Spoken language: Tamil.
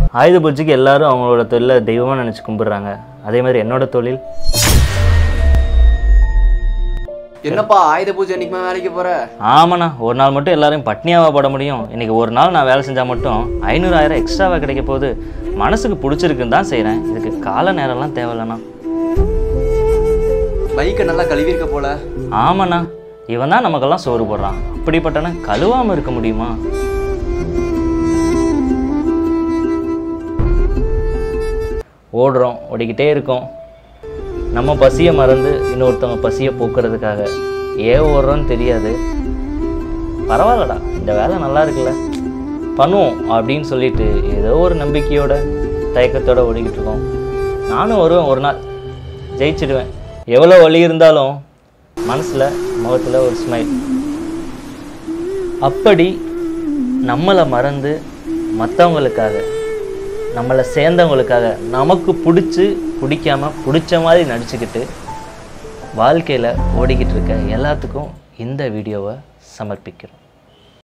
ஆயுத பூஜைக்கு எல்லாரும் அவங்களோட தொழிலை தெய்வமாக நினச்சி கும்பிடுறாங்க அதே மாதிரி என்னோட தொழில் என்னப்பா ஆயுத பூஜை அன்னைக்குமா வேலைக்கு போற ஆமாண்ணா ஒரு நாள் மட்டும் எல்லாரையும் பட்னியாவா போட முடியும் இன்னைக்கு ஒரு நாள் நான் வேலை செஞ்சால் மட்டும் ஐநூறாயிரம் எக்ஸ்ட்ராவாக கிடைக்க போகுது மனசுக்கு பிடிச்சிருக்குன்னு தான் செய்கிறேன் இதுக்கு கால நேரம்லாம் தேவையில்லண்ணா பைக்கை நல்லா கழுவிருக்க போல ஆமாண்ணா இவன் தான் நமக்கெல்லாம் சோறு போடுறான் அப்படிப்பட்டவன் கழுவாமல் இருக்க முடியுமா ஓடுறோம் ஓடிக்கிட்டே இருக்கோம் நம்ம பசியை மறந்து இன்னொருத்தவங்க பசியை போக்குறதுக்காக ஏன் ஓடுறோன்னு தெரியாது பரவாயில்லடா இந்த வேலை நல்லா இருக்குல்ல பண்ணுவோம் அப்படின்னு சொல்லிட்டு ஏதோ ஒரு நம்பிக்கையோட தயக்கத்தோட ஓடிக்கிட்டு இருக்கோம் நானும் வருவேன் ஒரு நாள் ஜெயிச்சிடுவேன் எவ்வளோ வலி இருந்தாலும் மனசில் முகத்தில் ஒரு ஸ்மைல் அப்படி நம்மளை மறந்து மற்றவங்களுக்காக நம்மளை சேர்ந்தவங்களுக்காக நமக்கு பிடிச்சி பிடிக்காம பிடிச்ச மாதிரி நடிச்சுக்கிட்டு வாழ்க்கையில் ஓடிக்கிட்டு இருக்க எல்லாத்துக்கும் இந்த வீடியோவை சமர்ப்பிக்கிறோம்